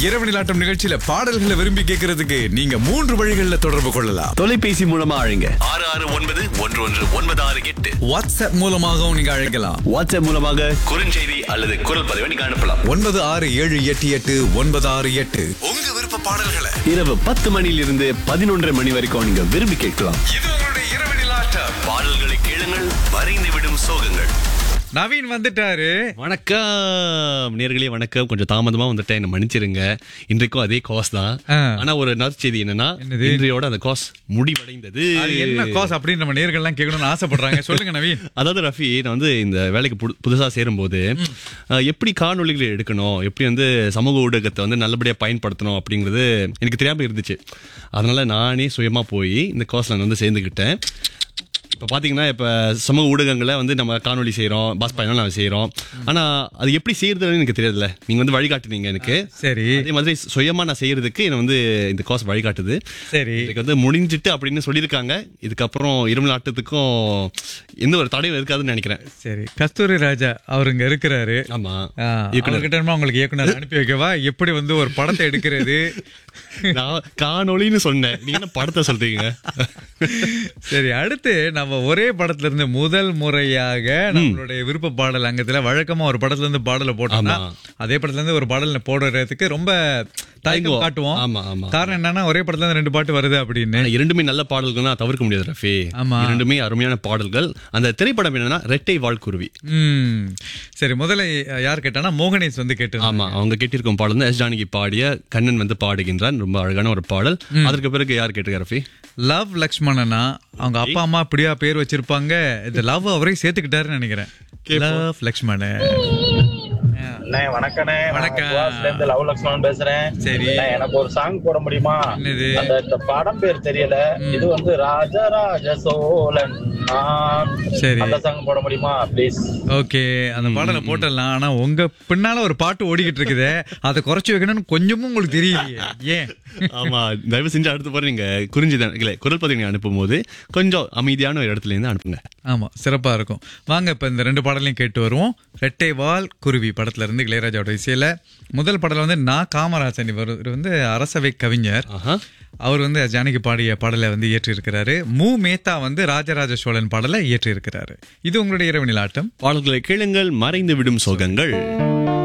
இரவு நிலாட்டம் நிகழ்ச்சியில பாடல்களை விரும்பி கேட்கறதுக்கு நீங்க மூன்று வழிகளில் தொடர்பு கொள்ளலாம் தொலைபேசி மூலமா அழைங்க ஆறு ஆறு ஒன்பது ஒன்று ஒன்று ஒன்பது ஆறு எட்டு வாட்ஸ்அப் மூலமாகவும் நீங்க அழைக்கலாம் வாட்ஸ்அப் மூலமாக குறுஞ்செய்தி அல்லது குரல் பதிவை நீங்க அனுப்பலாம் ஒன்பது ஆறு ஏழு எட்டு எட்டு ஒன்பது ஆறு எட்டு உங்க விருப்ப பாடல்களை இரவு பத்து மணியிலிருந்து பதினொன்றரை மணி வரைக்கும் நீங்க விரும்பி கேட்கலாம் இது உங்களுடைய இரவு நிலாட்டம் பாடல்களை கேளுங்கள் வரைந்து விடும் சோகங்கள் நவீன் வந்துட்டாரு வணக்கம் நேர்களே வணக்கம் கொஞ்சம் தாமதமா வந்துட்டேன் என்ன மன்னிச்சிருங்க இன்றைக்கும் அதே காஸ் தான் ஆ. ஆனா ஒரு நற்செய்தி என்னன்னா என்னது? இன்றையோட அந்த காஸ் முடிவடைந்தது அது என்ன காஸ் அப்படின்னு நம்ம நேர்கள்லாம் கேட்கணும்னு ஆசைப்படுறாங்க சொல்லுங்க நவீன் அதாவது ரஃபி நான் வந்து இந்த வேலைக்கு புது- புதுசா சேரும்போது அஹ், எப்படி காணொளிகளை எடுக்கணும் எப்படி வந்து சமூக ஊடகத்தை வந்து நல்லபடியா பயன்படுத்தணும் அப்படிங்கிறது எனக்கு தெரியாம இருந்துச்சு அதனால நானே சுயமா போய் இந்த கோர்ஸ்ல நான் வந்து சேர்ந்துக்கிட்டேன் இப்போ பார்த்தீங்கன்னா இப்போ சமூக ஊடகங்களை வந்து நம்ம காணொளி செய்கிறோம் பாஸ் பயணம் நம்ம செய்கிறோம் ஆனால் அது எப்படி செய்யறதுன்னு எனக்கு தெரியாதுல்ல நீங்கள் வந்து வழிகாட்டுனீங்க எனக்கு சரி அதே மாதிரி சுயமா நான் செய்யறதுக்கு என்ன வந்து இந்த கோர்ஸ் வழிகாட்டுது சரி இதுக்கு வந்து முடிஞ்சிட்டு அப்படின்னு சொல்லியிருக்காங்க இதுக்கப்புறம் இருமல் ஆட்டத்துக்கும் எந்த ஒரு தடையும் இருக்காதுன்னு நினைக்கிறேன் சரி கஸ்தூரி ராஜா அவர் இங்க இருக்கிறாரு ஆமா ஆ, அவர்கிட்ட நம்ம உங்களுக்கு இயக்குனர் அனுப்பி வைக்கவா எப்படி வந்து ஒரு படத்தை எடுக்கிறது நான் காணொளின்னு சொன்னேன் நீங்க என்ன படத்தை சொல்றீங்க சரி அடுத்து நம்ம ஒரே படத்துல இருந்து முதல் முறையாக நம்மளுடைய விருப்ப பாடல் அங்கத்துல வழக்கமா ஒரு படத்துல இருந்து பாடலை போட்டோம்னா ஆமா. அதே படத்துல இருந்து ஒரு பாடல் போடுறதுக்கு ரொம்ப தயக்கம் தயங்குவோம். காட்டுவோம் ஆமா, ஆமா. காரணம் என்னன்னா ஒரே படத்துல இருந்து ரெண்டு பாட்டு வருது அப்படின்னு ஆனா இரண்டுமே நல்ல பாடல்கள் தான் தவிர்க்க முடியாது ரஃபி ஆமா. இரண்டுமே அருமையான பாடல்கள் அந்த திரைப்படம் என்னன்னா ரெட்டை வாழ்குருவி ம் சரி முதல்ல யார் கேட்டானா மோகனேஷ் வந்து கேட்டு ஆமா அவங்க கேட்டிருக்கும் பாடல் வந்து எஸ் ஜானகி பாடிய கண்ணன் வந்து பாடுகின்றான் ரொம்ப அழகான ஒரு பாடல் அதற்கு பிறகு யார் கேட்டிருக்காரு ரஃபி லவ் லக்ஷ்மணனா அவங்க அப்பா அம்மா அப்படியா பேர் வச்சிருப்பாங்க இந்த லவ் அவரே சேர்த்துக்கிட்டாருன்னு நினைக்கிறேன் லவ் லக்ஷ்மணன் அண்ணே வணக்கண்ணே வணக்கம். வணக்கம் இருந்து லவ் லக்ஷ்மணன் பேசுறேன் சரி. அண்ணே, எனக்கு ஒரு சாங் போட முடியுமா என்னது? அந்த இந்த படம் பேர் தெரியல இது வந்து ராஜராஜ சோழன் நான். சரி. அந்த சாங் போட முடியுமா ப்ளீஸ் ஓகே அந்த பாடலை போட்டுடலாம் ஆனா உங்க பின்னால ஒரு பாட்டு ஓடிக்கிட்டு இருக்குதே அதை குறைச்சு வைக்கணும்னு கொஞ்சமும் உங்களுக்கு தெரியலையே ஏன் ஆமா தயவு செஞ்சு அடுத்த போற நீங்க குறிஞ்சிதான் இல்ல குரல் பதிவு நீங்க அனுப்பும் போது கொஞ்சம் அமைதியான ஒரு இடத்துல இருந்து அனுப்புங்க ஆமா சிறப்பா இருக்கும் வாங்க இப்ப இந்த ரெண்டு பாடலையும் கேட்டு வருவோம் ரெட்டை வால் குருவி படத்துல இருந்து இளையராஜாவோட இசையில முதல் பாடல் வந்து நான் காமராஜன் இவர் இவர் வந்து அரசவை கவிஞர் ஆஹா அவர் வந்து ஜானகி பாடிய பாடலை வந்து இயற்றி இருக்கிறாரு மு மேத்தா வந்து ராஜராஜ சோழன் பாடலை இயற்றி இருக்கிறாரு இது உங்களுடைய இரவு நிலாட்டம் பாடல்களை கேளுங்கள் மறைந்து விடும் சோகங்கள்